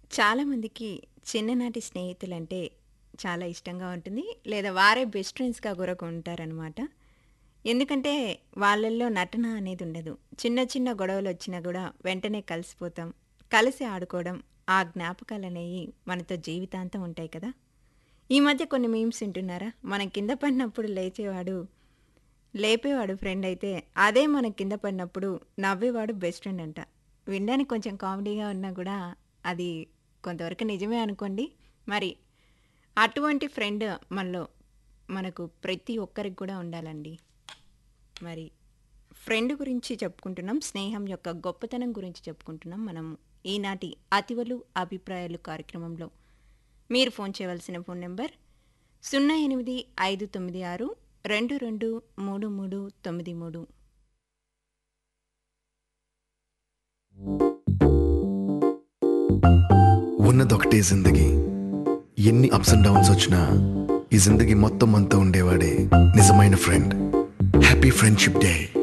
చాలామందికి చిన్ననాటి స్నేహితులంటే చాలా ఇష్టంగా ఉంటుంది. లేదా వారే బెస్ట్ ఫ్రెండ్స్‌గా గూడా ఉంటారనమాట. ఎందుకంటే వాళ్ళల్లో నటన అనేది ఉండదు. చిన్న చిన్న గొడవలొచ్చినా గూడా వెంటనే కలిసిపోతాం. కలిసి ఆడుకోవడం, ఆ జ్ఞాపకాలనేయి మనతో జీవితాంతం ఉంటాయి కదా! ఈ మధ్య కొన్ని మీమ్స్ వింటున్నారా? మనం కింద పడినప్పుడు లేచేవాడు లేపేవాడు ఫ్రెండ్ అయితే, అదే మనం కింద పడినప్పుడు నవ్వేవాడు బెస్ట్ ఫ్రెండ్ అంట. వినడానికి కొంచెం కామెడీగా ఉన్నా గూడా అది కొంతవరకు నిజమే అనుకోండి. మరి అటువంటి ఫ్రెండ్ మనలో మనకు ప్రతి ఒక్కరికి కూడా ఉండాలండి. మరి ఫ్రెండ్ గురించి చెప్పుకుంటున్నాం. స్నేహం యొక్క గొప్పతనం గురించి చెప్పుకుంటున్నాం. మనం ఈనాటి అతివలు అభిప్రాయాలు కార్యక్రమంలో మీరు ఫోన్ చేయవలసిన ఫోన్ నంబర్ 08596223393. ఉన్నదొకటే జిందగీ ఎన్ని అప్స్ అండ్ డౌన్స్ వచ్చినా ఈ జిందగీ మొత్తం అంతా ఉండేవాడే నిజమైన ఫ్రెండ్ హ్యాపీ ఫ్రెండ్షిప్ డే